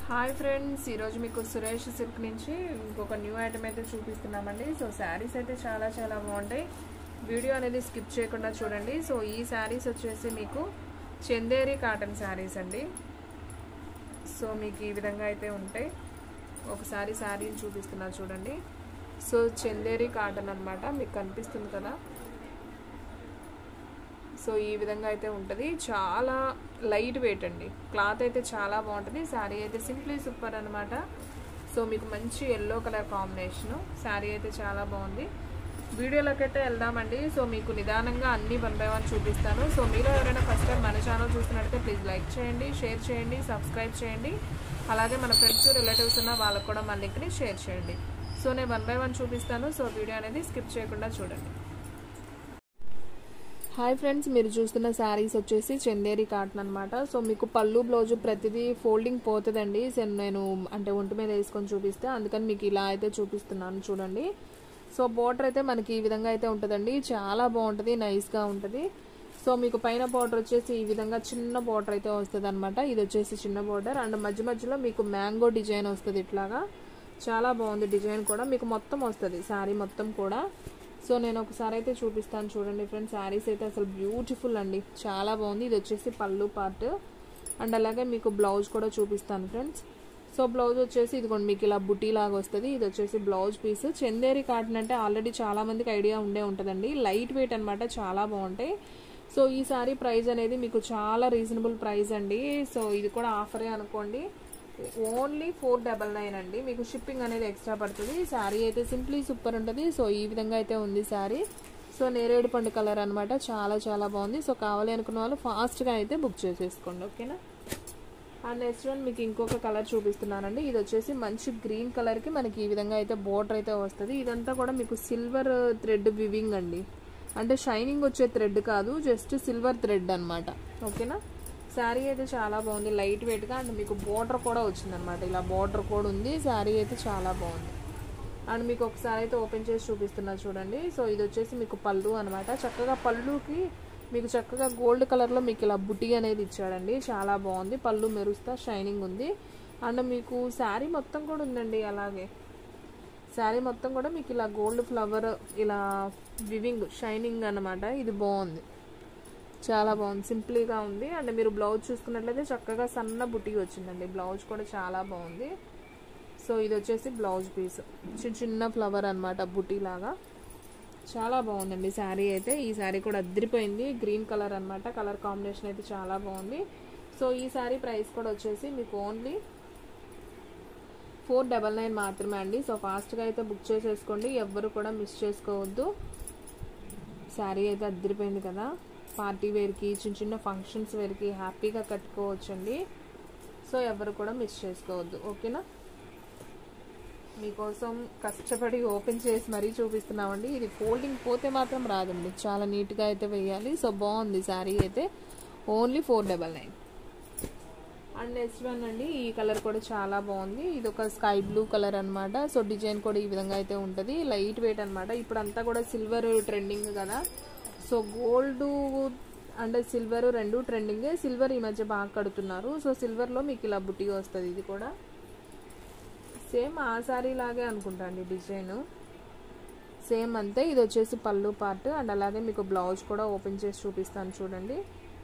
hi friends ఈరోజు మీకు Suresh silk నుంచి ఇంకొక న్యూ ఐటమ్ అయితే చూపిస్తున్నామండి సో శారీస్ అయితే చాలా చాలా బాగుంటాయి వీడియో అనేది స్కిప్ చేయకుండా చూడండి సో ఈ శారీస్ వచ్చేసి మీకు చందేరి కాటన్ శారీస్ అండి సో మీకు ఈ విధంగా అయితే ఉంటాయి ఒకసారి శారీని చూపిస్తున్నా చూడండి సో చందేరి కాటన్ అనమాట మీకు కనిపిస్తుంది కదా సో ఈ విధంగా అయితే ఉంటుంది చాలా లైట్ వెయిట్ అండి క్లాత్ అయితే చాలా బాగుంటుంది శారీ అయితే సింప్లీ సూపర్ అనమాట సో మీకు మంచి ఎల్లో కలర్ కాంబినేషను శారీ అయితే చాలా బాగుంది వీడియోలోకి అయితే వెళ్దామండి సో మీకు నిదానంగా అన్ని వన్ బై వన్ చూపిస్తాను సో మీరు ఎవరైనా ఫస్ట్ టైం మన ఛానల్ చూస్తున్నట్టయితే ప్లీజ్ లైక్ చేయండి షేర్ చేయండి సబ్స్క్రైబ్ చేయండి అలాగే మన ఫ్రెండ్స్ రిలేటివ్స్ ఉన్న వాళ్ళకు కూడా మన లింక్ని షేర్ చేయండి సో నేను వన్ బై వన్ చూపిస్తాను సో వీడియో అనేది స్కిప్ చేయకుండా చూడండి హాయ్ ఫ్రెండ్స్ మీరు చూస్తున్న శారీస్ వచ్చేసి చందేరి కాటన్ అనమాట సో మీకు పళ్ళు బ్లౌజు ప్రతిదీ ఫోల్డింగ్ పోతుందండి నేను అంటే ఒంటి మీద వేసుకొని చూపిస్తే అందుకని మీకు ఇలా అయితే చూపిస్తున్నాను చూడండి సో బోర్డర్ అయితే మనకి ఈ విధంగా అయితే ఉంటుందండి చాలా బాగుంటుంది నైస్గా ఉంటుంది సో మీకు పైన బార్డర్ వచ్చేసి ఈ విధంగా చిన్న బార్డర్ అయితే వస్తుంది అనమాట ఇది వచ్చేసి చిన్న బార్డర్ అండ్ మధ్య మధ్యలో మీకు మ్యాంగో డిజైన్ వస్తుంది ఇట్లాగా చాలా బాగుంది డిజైన్ కూడా మీకు మొత్తం వస్తుంది శారీ మొత్తం కూడా సో నేను ఒకసారి అయితే చూపిస్తాను చూడండి ఫ్రెండ్స్ శారీస్ అయితే అసలు బ్యూటిఫుల్ అండి చాలా బాగుంది ఇది వచ్చేసి పళ్ళు పార్ట్ అండ్ అలాగే మీకు బ్లౌజ్ కూడా చూపిస్తాను ఫ్రెండ్స్ సో బ్లౌజ్ వచ్చేసి ఇదిగోండి మీకు ఇలా బుటీ లాగా వస్తుంది ఇది వచ్చేసి బ్లౌజ్ పీస్ చందేరి కాటన్ అంటే ఆల్రెడీ చాలా మందికి ఐడియా ఉండే ఉంటుందండి లైట్ వెయిట్ అనమాట చాలా బాగుంటాయి సో ఈ సారీ ప్రైస్ అనేది మీకు చాలా రీజనబుల్ ప్రైస్ అండి సో ఇది కూడా ఆఫరే అనుకోండి ఓన్లీ ఫోర్ డబల్ నైన్ అండి మీకు షిప్పింగ్ అనేది ఎక్స్ట్రా పడుతుంది శారీ అయితే సింప్లీ సూపర్ ఉంటుంది సో ఈ విధంగా అయితే ఉంది శారీ సో నేరేడు పండు కలర్ అనమాట చాలా చాలా బాగుంది సో కావాలి అనుకున్న వాళ్ళు ఫాస్ట్గా అయితే బుక్ చేసేసుకోండి ఓకేనా అండ్ నెక్స్ట్ వన్ మీకు ఇంకొక కలర్ చూపిస్తున్నానండి ఇది వచ్చేసి మంచి గ్రీన్ కలర్కి మనకి ఈ విధంగా అయితే బోర్డర్ అయితే వస్తుంది ఇదంతా కూడా మీకు సిల్వర్ థ్రెడ్ వివింగ్ అండి అంటే షైనింగ్ వచ్చే థ్రెడ్ కాదు జస్ట్ సిల్వర్ థ్రెడ్ అనమాట ఓకేనా శారీ అయితే చాలా బాగుంది లైట్ వెయిట్గా అండ్ మీకు బోర్డర్ కూడా వచ్చిందనమాట ఇలా బోర్డర్ కూడా ఉంది శారీ అయితే చాలా బాగుంది అండ్ మీకు ఒకసారి అయితే ఓపెన్ చేసి చూపిస్తున్నా చూడండి సో ఇది వచ్చేసి మీకు పళ్ళు అనమాట చక్కగా పళ్ళుకి మీకు చక్కగా గోల్డ్ కలర్లో మీకు ఇలా బుటీ అనేది ఇచ్చాడండి చాలా బాగుంది పళ్ళు మెరుస్తా షైనింగ్ ఉంది అండ్ మీకు శారీ మొత్తం కూడా ఉందండి అలాగే శారీ మొత్తం కూడా మీకు ఇలా గోల్డ్ ఫ్లవర్ ఇలా వివింగ్ షైనింగ్ అనమాట ఇది బాగుంది చాలా బాగుంది సింపుల్గా ఉంది అండ్ మీరు బ్లౌజ్ చూసుకున్నట్లయితే చక్కగా సన్న బుటీ వచ్చిందండి బ్లౌజ్ కూడా చాలా బాగుంది సో ఇది వచ్చేసి బ్లౌజ్ పీస్ చిన్న చిన్న ఫ్లవర్ అనమాట బుటీ లాగా చాలా బాగుందండి శారీ అయితే ఈ శారీ కూడా అద్దరిపోయింది గ్రీన్ కలర్ అనమాట కలర్ కాంబినేషన్ అయితే చాలా బాగుంది సో ఈ శారీ ప్రైస్ కూడా వచ్చేసి మీకు ఓన్లీ ఫోర్ డబల్ నైన్ మాత్రమే అండి సో ఫాస్ట్గా అయితే బుక్ చేసేసుకోండి ఎవ్వరు కూడా మిస్ చేసుకోవద్దు శారీ అయితే అద్దరిపోయింది కదా పార్టీ వేర్కి చిన్న చిన్న ఫంక్షన్స్ వేర్కి హ్యాపీగా కట్టుకోవచ్చండి సో ఎవరు కూడా మిస్ చేసుకోవద్దు ఓకేనా మీకోసం కష్టపడి ఓపెన్ చేసి మరీ చూపిస్తున్నామండి ఇది ఫోల్డింగ్ పోతే మాత్రం రాదండి చాలా నీట్గా అయితే వేయాలి సో బాగుంది శారీ అయితే only four double nine and next one అండి ఈ కలర్ కూడా చాలా బాగుంది ఇది ఒక స్కై బ్లూ కలర్ అనమాట సో డిజైన్ కూడా ఈ విధంగా అయితే ఉంటుంది లైట్ వెయిట్ అనమాట ఇప్పుడు అంతా కూడా సిల్వర్ ట్రెండింగ్ కదా సో గోల్డ్ అండ్ సిల్వర్ రెండు ట్రెండింగే సిల్వర్ ఈ మధ్య బాగా కడుతున్నారు సో సిల్వర్లో మీకు ఇలా బుట్టి వస్తుంది ఇది కూడా సేమ్ ఆ సారీ లాగే అనుకుంటా అండి డిజైన్ సేమ్ అంతే ఇది వచ్చేసి పళ్ళు పార్ట్ అండ్ అలాగే మీకు బ్లౌజ్ కూడా ఓపెన్ చేసి చూపిస్తాను చూడండి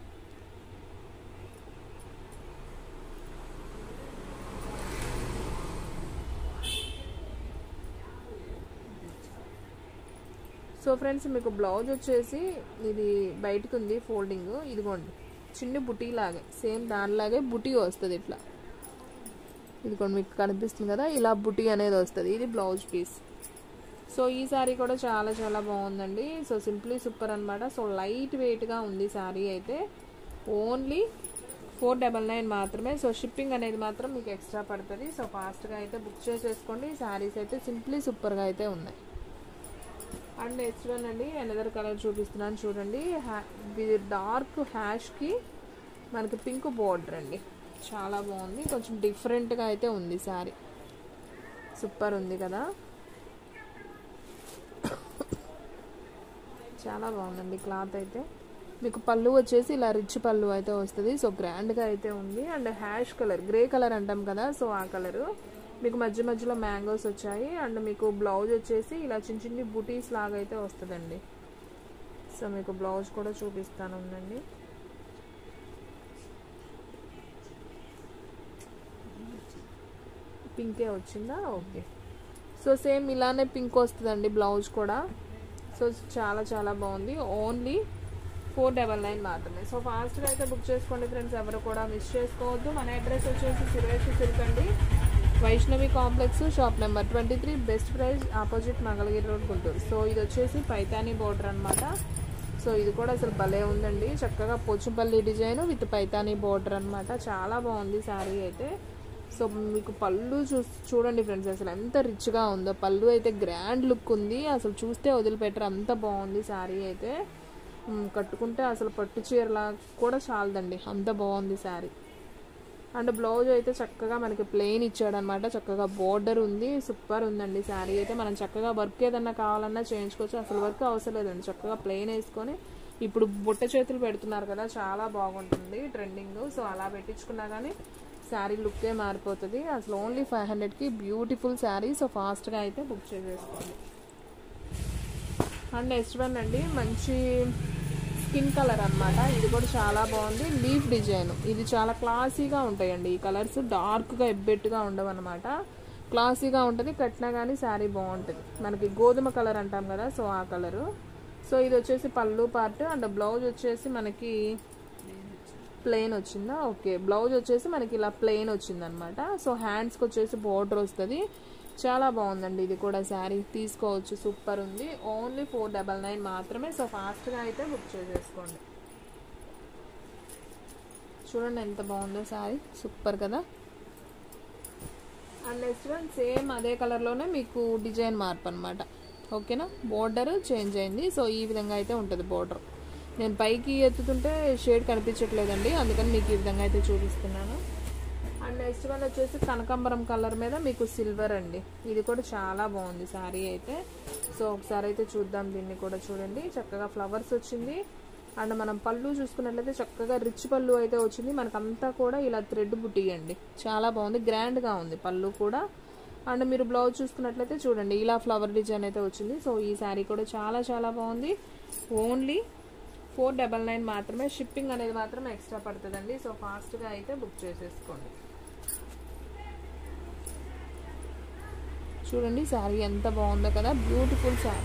సో ఫ్రెండ్స్ మీకు బ్లౌజ్ వచ్చేసి ఇది బయటకు ఉంది ఫోల్డింగ్ ఇదిగోండి చిన్న బుటీ లాగే సేమ్ దానిలాగే బుటీ వస్తుంది ఇట్లా ఇదిగోండి మీకు కనిపిస్తుంది కదా ఇలా బుటీ అనేది వస్తుంది ఇది బ్లౌజ్ పీస్ సో ఈ శారీ కూడా చాలా చాలా బాగుందండి సో సింప్లీ సూపర్ అనమాట సో లైట్ వెయిట్గా ఉంది శారీ అయితే ఓన్లీ ఫోర్ డబల్ నైన్ మాత్రమే సో షిప్పింగ్ అనేది మాత్రం మీకు ఎక్స్ట్రా పడుతుంది సో ఫాస్ట్గా అయితే బుక్ చేసేసుకోండి శారీస్ అయితే సింప్లీ సూపర్గా అయితే ఉన్నాయి అండ్ నెక్స్ట్ వన్ అండి అనదర్ కలర్ చూపిస్తున్నాను చూడండి ఇది డార్క్ హ్యాష్కి మనకి పింక్ బోర్డర్ అండి చాలా బాగుంది కొంచెం డిఫరెంట్గా అయితే ఉంది శారీ సూపర్ ఉంది కదా చాలా బాగుందండి క్లాత్ అయితే మీకు పళ్ళు వచ్చేసి ఇలా రిచ్ పళ్ళు అయితే వస్తుంది సో గ్రాండ్గా అయితే ఉంది and ash colour grey colour అంటాం కదా సో ఆ కలరు మీకు మధ్య మధ్యలో మ్యాంగోస్ వచ్చాయి అండ్ మీకు బ్లౌజ్ వచ్చేసి ఇలా చిన్న చిన్ని బుటీస్ లాగా అయితే వస్తుందండి సో మీకు బ్లౌజ్ కూడా చూపిస్తాను ఉందండి పింకే వచ్చిందా ఓకే సో సేమ్ ఇలానే పింక్ వస్తుందండి బ్లౌజ్ కూడా సో చాలా చాలా బాగుంది ఓన్లీ ఫోర్ డబల్ నైన్ మాత్రమే సో ఫాస్ట్గా అయితే బుక్ చేసుకోండి ఫ్రెండ్స్ ఎవరు కూడా మిస్ చేసుకోవద్దు మన అడ్రస్ వచ్చేసి సురేష్ సిల్కండి Vaishnavi complex shop number twenty three best price opposite Mangalagiri road Guntur so ఇది వచ్చేసి పైతానీ బోర్డర్ అనమాట సో ఇది కూడా అసలు భలే ఉందండి చక్కగా Pochampalli design with Paithani border అనమాట చాలా బాగుంది శారీ అయితే సో మీకు పళ్ళు చూ చూడండి ఫ్రెండ్స్ అసలు ఎంత రిచ్గా ఉందో పళ్ళు అయితే గ్రాండ్ లుక్ ఉంది అసలు చూస్తే వదిలిపెట్టరు అంత బాగుంది శారీ అయితే మ్, కట్టుకుంటే అసలు పట్టు చీరలా కూడా చాలదండి అంత బాగుంది శారీ అండ్ బ్లౌజ్ అయితే చక్కగా మనకి ప్లెయిన్ ఇచ్చాడనమాట చక్కగా బోర్డర్ ఉంది సూపర్ ఉందండి శారీ అయితే మనం చక్కగా వర్క్ ఏదన్నా కావాలన్నా చేయించుకోవచ్చు అసలు వర్క్ అవసరం లేదండి చక్కగా ప్లెయిన్ వేసుకొని ఇప్పుడు బుట్ట చేతులు పెడుతున్నారు కదా చాలా బాగుంటుంది ట్రెండింగ్ సో అలా పెట్టించుకున్నా కానీ శారీ లుక్కే మారిపోతుంది అసలు ఓన్లీ ఫైవ్ హండ్రెడ్కి బ్యూటిఫుల్ శారీ సో ఫాస్ట్గా అయితే బుక్ చేసేసుకోండి అండ్ నెక్స్ట్ వన్ అండి మంచి స్కిన్ కలర్ అన్నమాట ఇది కూడా చాలా బాగుంది లీఫ్ డిజైన్ ఇది చాలా క్లాసీగా ఉంటాయండి ఈ కలర్స్ డార్క్గా ఎబ్బెట్టుగా ఉండవు అనమాట క్లాసీగా ఉంటుంది కట్టినా కానీ శారీ బాగుంటుంది మనకి గోధుమ కలర్ అంటాం కదా సో ఆ కలరు సో ఇది వచ్చేసి పళ్ళు పార్ట్ అండ్ బ్లౌజ్ వచ్చేసి మనకి ప్లెయిన్ వచ్చిందా ఓకే బ్లౌజ్ వచ్చేసి మనకి ఇలా ప్లెయిన్ వచ్చిందనమాట సో హ్యాండ్స్కి వచ్చేసి బోర్డర్ వస్తుంది చాలా బాగుందండి ఇది కూడా శారీ తీసుకోవచ్చు సూపర్ ఉంది ఓన్లీ ఫోర్ డబల్ నైన్ మాత్రమే సో ఫాస్ట్గా అయితే బుక్ చేసేసుకోండి చూడండి ఎంత బాగుందో శారీ సూపర్ కదా అండ్ నెక్స్ట్ వన్ సేమ్ అదే కలర్లోనే మీకు డిజైన్ మార్పు అనమాట ఓకేనా బోర్డర్ చేంజ్ అయింది సో ఈ విధంగా అయితే ఉంటుంది బోర్డర్ నేను పైకి ఎత్తుతుంటే షేడ్ కనిపించట్లేదండి అందుకని మీకు ఈ విధంగా అయితే చూపిస్తున్నాను అండ్ నెక్స్ట్ వన్ వచ్చేసి కనకాంబరం కలర్ మీద మీకు సిల్వర్ అండి ఇది కూడా చాలా బాగుంది శారీ అయితే సో ఒకసారి అయితే చూద్దాం దీన్ని కూడా చూడండి చక్కగా ఫ్లవర్స్ వచ్చింది అండ్ మనం పళ్ళు చూసుకున్నట్లయితే చక్కగా రిచ్ పళ్ళు అయితే వచ్చింది మనకంతా కూడా ఇలా థ్రెడ్ బుట్టియండి చాలా బాగుంది గ్రాండ్గా ఉంది పళ్ళు కూడా అండ్ మీరు బ్లౌజ్ చూసుకున్నట్లయితే చూడండి ఇలా ఫ్లవర్ డిజైన్ అయితే వచ్చింది సో ఈ శారీ కూడా చాలా చాలా బాగుంది ఓన్లీ ఫోర్ డబల్ నైన్ మాత్రమే షిప్పింగ్ అనేది మాత్రం ఎక్స్ట్రా పడుతుందండి సో ఫాస్ట్గా అయితే బుక్ చేసేసుకోండి చూడండి శారీ ఎంత బాగుందో కదా beautiful sari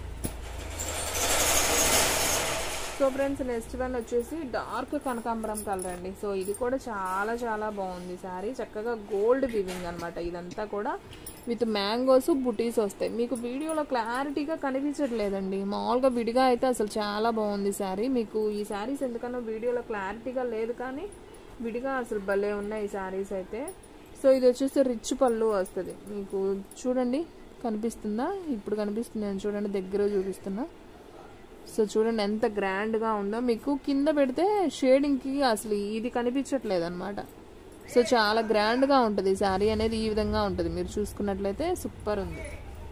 so friends next one వచ్చేసి డార్క్ కనకాంబరం కలర్ అండి సో ఇది కూడా చాలా చాలా బాగుంది శారీ చక్కగా గోల్డ్ వివింగ్ అనమాట ఇదంతా కూడా విత్ మ్యాంగోస్ బుటీస్ వస్తాయి మీకు వీడియోలో క్లారిటీగా కనిపించట్లేదండి మామూలుగా విడిగా అయితే అసలు చాలా బాగుంది శారీ మీకు ఈ శారీస్ ఎందుకన్నా వీడియోలో క్లారిటీగా లేదు కానీ విడిగా అసలు భలే ఉన్నాయి ఈ శారీస్ అయితే సో ఇది వచ్చేసి రిచ్ పళ్ళు వస్తుంది మీకు చూడండి కనిపిస్తుందా ఇప్పుడు కనిపిస్తుంది నేను చూడండి దగ్గర చూపిస్తున్నా సో చూడండి ఎంత గ్రాండ్గా ఉందో మీకు కింద పెడితే షేడింగ్కి అసలు ఇది కనిపించట్లేదు అనమాట సో చాలా గ్రాండ్గా ఉంటుంది శారీ అనేది ఈ విధంగా ఉంటుంది మీరు చూసుకున్నట్లయితే సూపర్ ఉంది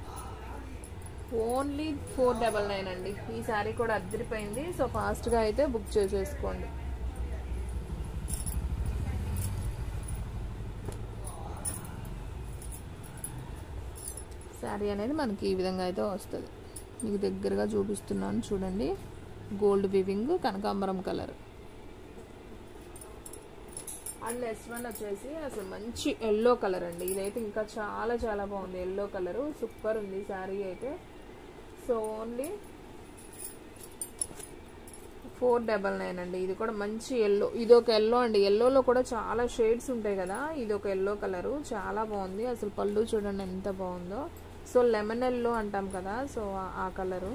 ఓన్లీ ఫోర్ డబల్ నైన్ అండి ఈ శారీ కూడా అద్దరిపోయింది సో ఫాస్ట్గా అయితే బుక్ చేసేసుకోండి శారీ అనేది మనకి ఈ విధంగా అయితే వస్తుంది మీకు దగ్గరగా చూపిస్తున్నాను చూడండి గోల్డ్ వివింగ్ కనకాంబరం కలర్ అండ్ నెక్స్ట్ వన్ వచ్చేసి అసలు మంచి ఎల్లో కలర్ అండి ఇదైతే ఇంకా చాలా చాలా బాగుంది ఎల్లో కలర్ సూపర్ ఉంది శారీ అయితే so only four double nine అండి ఇది కూడా మంచి ఎల్లో ఇది ఒక ఎల్లో అండి ఎల్లోలో కూడా చాలా షేడ్స్ ఉంటాయి కదా ఇది ఒక ఎల్లో కలరు చాలా బాగుంది అసలు పళ్ళు చూడండి ఎంత బాగుందో సో లెమన్ ఎల్లో అంటాం కదా సో ఆ కలరు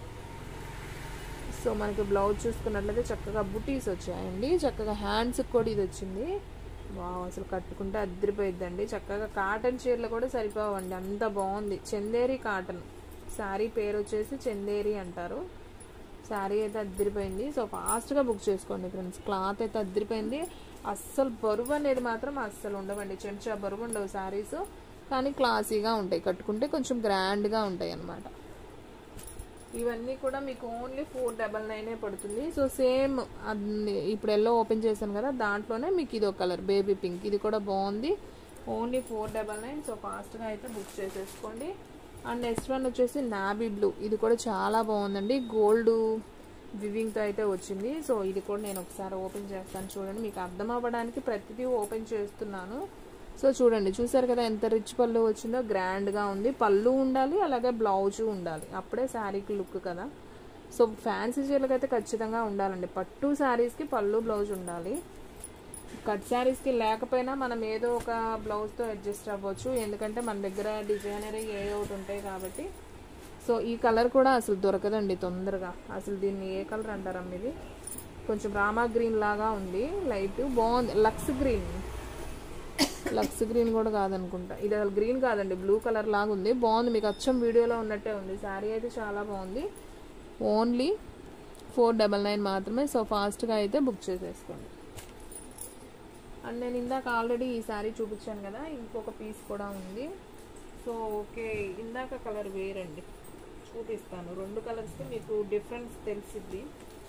సో మనకి బ్లౌజ్ చూసుకున్నట్లయితే చక్కగా బుటీస్ వచ్చాయండి చక్కగా హ్యాండ్స్కి కూడా ఇది వచ్చింది వావ్ అసలు కట్టుకుంటే అద్దరిపోయిద్దండి చక్కగా కాటన్ చీరలు కూడా సరిపోవండి అంత బాగుంది చందేరి కాటన్ శారీ పేరు వచ్చేసి చందేరి అంటారు శారీ అయితే అద్దరిపోయింది సో ఫాస్ట్గా బుక్ చేసుకోండి ఫ్రెండ్స్ క్లాత్ అయితే అద్దరిపోయింది అస్సలు బరువు అనేది మాత్రం అస్సలు ఉండవండి చెంచా బరువు ఉండవు శారీస్ కానీ క్లాసీగా ఉంటాయి కట్టుకుంటే కొంచెం గ్రాండ్గా ఉంటాయి అన్నమాట ఇవన్నీ కూడా మీకు ఓన్లీ ఫోర్ డబల్ నైనే పడుతుంది సో సేమ్ ఇప్పుడు ఎల్లో ఓపెన్ చేశాను కదా దాంట్లోనే మీకు ఇది ఒక కలర్ బేబీ పింక్ ఇది కూడా బాగుంది only four double nine so ఫాస్ట్గా అయితే బుక్ చేసేసుకోండి అండ్ నెక్స్ట్ వన్ వచ్చేసి నాబీ బ్లూ ఇది కూడా చాలా బాగుందండి గోల్డ్ వివింగ్తో అయితే వచ్చింది సో ఇది కూడా నేను ఒకసారి ఓపెన్ చేస్తాను చూడండి మీకు అర్థం అవ్వడానికి ప్రతిదీ ఓపెన్ చేస్తున్నాను సో చూడండి చూసారు కదా ఎంత రిచ్ పళ్ళు వచ్చిందో గ్రాండ్గా ఉంది పళ్ళు ఉండాలి అలాగే బ్లౌజ్ ఉండాలి అప్పుడే శారీకి లుక్ కదా సో ఫ్యాన్సీ చీరలకు అయితే ఖచ్చితంగా ఉండాలండి పట్టు శారీస్కి పళ్ళు బ్లౌజ్ ఉండాలి కట్ శారీస్కి లేకపోయినా మనం ఏదో ఒక బ్లౌజ్తో అడ్జస్ట్ అవ్వచ్చు ఎందుకంటే మన దగ్గర డిజైనర్ ఏ ఒకటి ఉంటాయి కాబట్టి సో ఈ కలర్ కూడా అసలు దొరకదండి తొందరగా అసలు దీన్ని ఏ కలర్ అంటారమ్మ ఇది కొంచెం రామా గ్రీన్ లాగా ఉంది లైట్ బాగుంది లక్స్ గ్రీన్ లక్స్ గ్రీన్ కూడా కాదనుకుంటా ఇది అసలు గ్రీన్ కాదండి బ్లూ కలర్ లాగా ఉంది బాగుంది మీకు అచ్చం వీడియోలో ఉన్నట్టే ఉంది శారీ అయితే చాలా బాగుంది ఓన్లీ ఫోర్ డబల్ నైన్ మాత్రమే సో ఫాస్ట్గా అయితే బుక్ చేసేసుకోండి అండ్ నేను ఇందాక ఆల్రెడీ ఈ శారీ చూపించాను కదా ఇంకొక పీస్ కూడా ఉంది సో ఓకే ఇందాక కలర్ వేరండి చూపిస్తాను రెండు కలర్స్కి మీకు డిఫరెన్స్ తెలిసిద్ది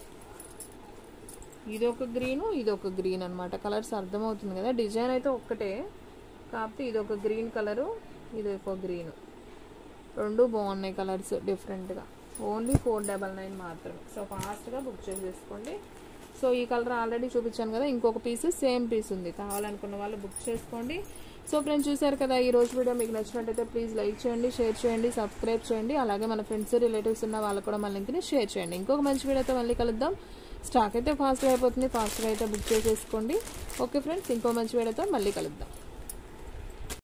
ఇది ఒక గ్రీను ఇది ఒక గ్రీన్ అనమాట కలర్స్ అర్థమవుతుంది కదా డిజైన్ అయితే ఒక్కటే కాకపోతే ఇది ఒక గ్రీన్ కలరు ఇది ఒక గ్రీన్ రెండు బాగున్నాయి కలర్స్ డిఫరెంట్గా ఓన్లీ ఫోర్ డబల్ నైన్ మాత్రమే సో ఫాస్ట్గా బుక్ చేసేసుకోండి సో ఈ కలర్ ఆల్రెడీ చూపించాను కదా ఇంకొక పీస్ సేమ్ పీస్ ఉంది కావాలనుకున్న వాళ్ళు బుక్ చేసుకోండి సో ఫ్రెండ్స్ చూసారు కదా ఈ రోజు వీడియో మీకు నచ్చినట్టయితే ప్లీజ్ లైక్ చేయండి షేర్ చేయండి సబ్స్క్రైబ్ చేయండి అలాగే మన ఫ్రెండ్స్ రిలేటివ్స్ ఉన్న వాళ్ళకు కూడా మన లింక్ని షేర్ చేయండి ఇంకొక మంచి వీడియోతో మళ్ళీ కలుద్దాం స్టాక్ అయితే ఫాస్ట్గా అయిపోతుంది ఫాస్ట్గా అయితే బుక్ చేసేసుకోండి ఓకే ఫ్రెండ్స్ ఇంకో మంచి వీడియోతో మళ్ళీ కలుద్దాం